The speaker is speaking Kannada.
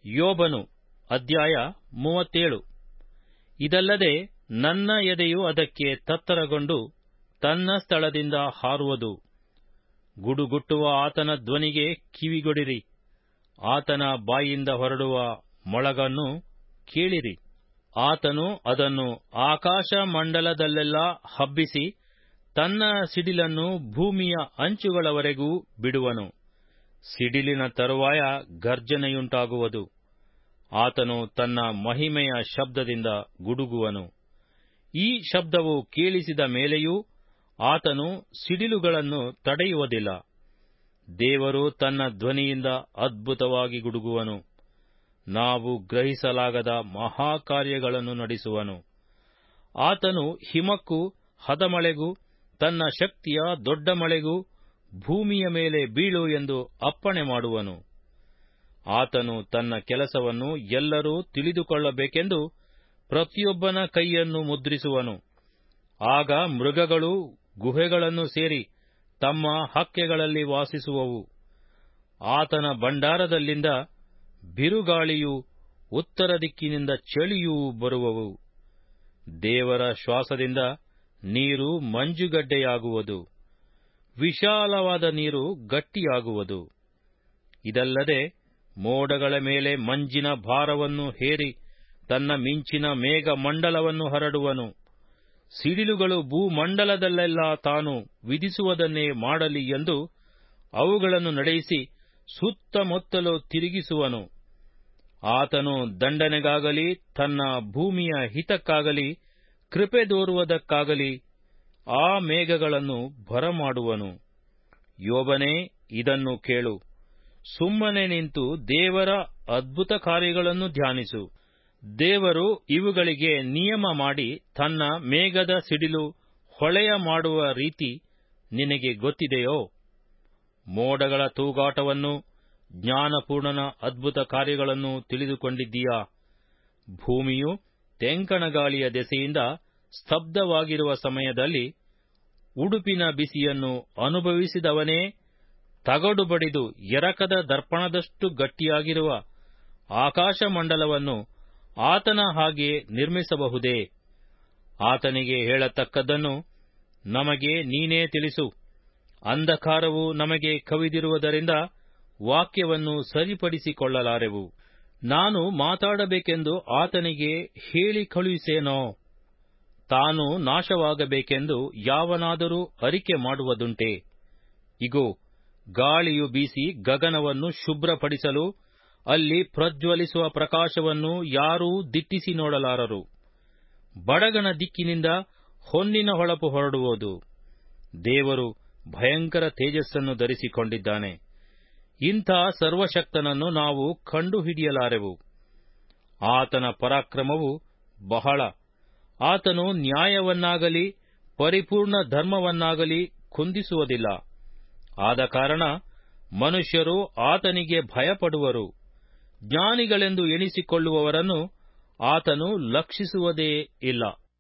ಯೋಬನು ಅಧ್ಯಾಯ ಮೂವತ್ತೇಳು ಇದಲ್ಲದೆ ನನ್ನ ಎದೆಯು ಅದಕ್ಕೆ ತತ್ತರಗೊಂಡು ತನ್ನ ಸ್ಥಳದಿಂದ ಹಾರುವುದು ಗುಡುಗುಟ್ಟುವ ಆತನ ಧ್ವನಿಗೆ ಕಿವಿಗೊಡಿರಿ ಆತನ ಬಾಯಿಂದ ಹೊರಡುವ ಮೊಳಗನ್ನು ಕೇಳಿರಿ ಆತನು ಅದನ್ನು ಆಕಾಶ ಮಂಡಲದಲ್ಲೆಲ್ಲ ಹಬ್ಬಿಸಿ ತನ್ನ ಸಿಡಿಲನ್ನು ಭೂಮಿಯ ಅಂಚುಗಳವರೆಗೂ ಬಿಡುವನು ಸಿಡಿಲಿನ ತರುವಾಯ ಗರ್ಜನೆಯುಂಟಾಗುವುದು ಆತನು ತನ್ನ ಮಹಿಮೆಯ ಶಬ್ದದಿಂದ ಗುಡುಗುವನು ಈ ಶಬ್ದವು ಕೇಳಿಸಿದ ಮೇಲೆಯೂ ಆತನು ಸಿಡಿಲುಗಳನ್ನು ತಡೆಯುವುದಿಲ್ಲ ದೇವರು ತನ್ನ ಧ್ವನಿಯಿಂದ ಅದ್ಭುತವಾಗಿ ಗುಡುಗುವನು ನಾವು ಗ್ರಹಿಸಲಾಗದ ಮಹಾಕಾರ್ಯಗಳನ್ನು ನಡೆಸುವನು ಆತನು ಹಿಮಕ್ಕೂ ಹದಮಳೆಗೂ ತನ್ನ ಶಕ್ತಿಯ ದೊಡ್ಡ ಮಳೆಗೂ ಭೂಮಿಯ ಮೇಲೆ ಬೀಳು ಎಂದು ಅಪ್ಪಣೆ ಮಾಡುವನು ಆತನು ತನ್ನ ಕೆಲಸವನ್ನು ಎಲ್ಲರೂ ತಿಳಿದುಕೊಳ್ಳಬೇಕೆಂದು ಪ್ರತಿಯೊಬ್ಬನ ಕೈಯನ್ನು ಮುದ್ರಿಸುವನು ಆಗ ಮೃಗಗಳು ಗುಹೆಗಳನ್ನು ಸೇರಿ ತಮ್ಮ ಹಕ್ಕೆಗಳಲ್ಲಿ ವಾಸಿಸುವವು ಆತನ ಭಂಡಾರದಲ್ಲಿಂದ ಬಿರುಗಾಳಿಯೂ ಉತ್ತರ ದಿಕ್ಕಿನಿಂದ ಚಳಿಯೂ ಬರುವವು ದೇವರ ಶ್ವಾಸದಿಂದ ನೀರು ಮಂಜುಗಡ್ಡೆಯಾಗುವುದು ವಿಶಾಲವಾದ ನೀರು ಗಟ್ಟಿಯಾಗುವುದು ಇದಲ್ಲದೆ ಮೋಡಗಳ ಮೇಲೆ ಮಂಜಿನ ಭಾರವನ್ನು ಹೇರಿ ತನ್ನ ಮಿಂಚಿನ ಮೇಘ ಮಂಡಲವನ್ನು ಹರಡುವನು ಸಿಡಿಲುಗಳು ಭೂಮಂಡಲದಲ್ಲೆಲ್ಲ ತಾನು ವಿಧಿಸುವುದನ್ನೇ ಮಾಡಲಿ ಎಂದು ಅವುಗಳನ್ನು ನಡೆಯಿಸಿ ಸುತ್ತಮುತ್ತಲು ತಿರುಗಿಸುವನು ಆತನು ದಂಡನೆಗಾಗಲಿ ತನ್ನ ಭೂಮಿಯ ಹಿತಕ್ಕಾಗಲಿ ಕೃಪೆ ದೋರುವುದಕ್ಕಾಗಲಿ ಆ ಮೇಘಗಳನ್ನು ಬರಮಾಡುವನು ಯೋಬನೇ ಇದನ್ನು ಕೇಳು ಸುಮ್ಮನೆ ನಿಂತು ದೇವರ ಅದ್ಭುತ ಕಾರ್ಯಗಳನ್ನು ಧ್ಯಾನಿಸು ದೇವರು ಇವುಗಳಿಗೆ ನಿಯಮ ಮಾಡಿ ತನ್ನ ಮೇಘದ ಸಿಡಿಲು ಹೊಳೆಯ ಮಾಡುವ ರೀತಿ ನಿನಗೆ ಗೊತ್ತಿದೆಯೋ ಮೋಡಗಳ ತೂಗಾಟವನ್ನು ಜ್ಞಾನಪೂರ್ಣನ ಅದ್ಭುತ ಕಾರ್ಯಗಳನ್ನು ತಿಳಿದುಕೊಂಡಿದ್ದೀಯಾ ಭೂಮಿಯು ತೆಂಕಣಗಾಳಿಯ ದೆಸೆಯಿಂದ ಸ್ತಬ್ಧವಾಗಿರುವ ಸಮಯದಲ್ಲಿ ಉಡುಪಿನ ಬಿಸಿಯನ್ನು ಅನುಭವಿಸಿದವನೇ ತಗಡು ಬಡಿದು ಎರಕದ ದರ್ಪಣದಷ್ಟು ಗಟ್ಟಿಯಾಗಿರುವ ಆಕಾಶಮಂಡಲವನ್ನು ಆತನ ಹಾಗೆ ನಿರ್ಮಿಸಬಹುದೇ ಆತನಿಗೆ ಹೇಳತಕ್ಕದ್ದನ್ನು ನಮಗೆ ನೀನೇ ತಿಳಿಸು ಅಂಧಕಾರವು ನಮಗೆ ಕವಿದಿರುವುದರಿಂದ ವಾಕ್ಯವನ್ನು ಸರಿಪಡಿಸಿಕೊಳ್ಳಲಾರೆವು ನಾನು ಮಾತಾಡಬೇಕೆಂದು ಆತನಿಗೆ ಹೇಳಿ ಕಳುಹಿಸೇನೋ ತಾನು ನಾಶವಾಗಬೇಕೆಂದು ಯಾವನಾದರೂ ಅರಿಕೆ ಮಾಡುವುದುಂಟೆ ಇಗೋ ಗಾಳಿಯು ಬೀಸಿ ಗಗನವನ್ನು ಶುಭ್ರಪಡಿಸಲು ಅಲ್ಲಿ ಪ್ರಜ್ವಲಿಸುವ ಪ್ರಕಾಶವನ್ನು ಯಾರೂ ದಿಟ್ಟಿಸಿ ನೋಡಲಾರರು ಬಡಗನ ದಿಕ್ಕಿನಿಂದ ಹೊನ್ನಿನ ಹೊಳಪು ಹೊರಡುವುದು ದೇವರು ಭಯಂಕರ ತೇಜಸ್ಸನ್ನು ಧರಿಸಿಕೊಂಡಿದ್ದಾನೆ ಇಂಥ ಸರ್ವಶಕ್ತನನ್ನು ನಾವು ಕಂಡುಹಿಡಿಯಲಾರೆವು ಆತನ ಪರಾಕ್ರಮವು ಬಹಳ ಆತನು ನ್ಯಾಯವನ್ನಾಗಲಿ ಪರಿಪೂರ್ಣ ಧರ್ಮವನ್ನಾಗಲಿ ಕುಂದಿಸುವುದಿಲ್ಲ ಆದ ಕಾರಣ ಮನುಷ್ಯರು ಆತನಿಗೆ ಭಯಪಡುವರು ಜ್ಞಾನಿಗಳೆಂದು ಎಣಿಸಿಕೊಳ್ಳುವವರನ್ನು ಆತನು ಲಕ್ಷಿಸುವುದೇ ಇಲ್ಲ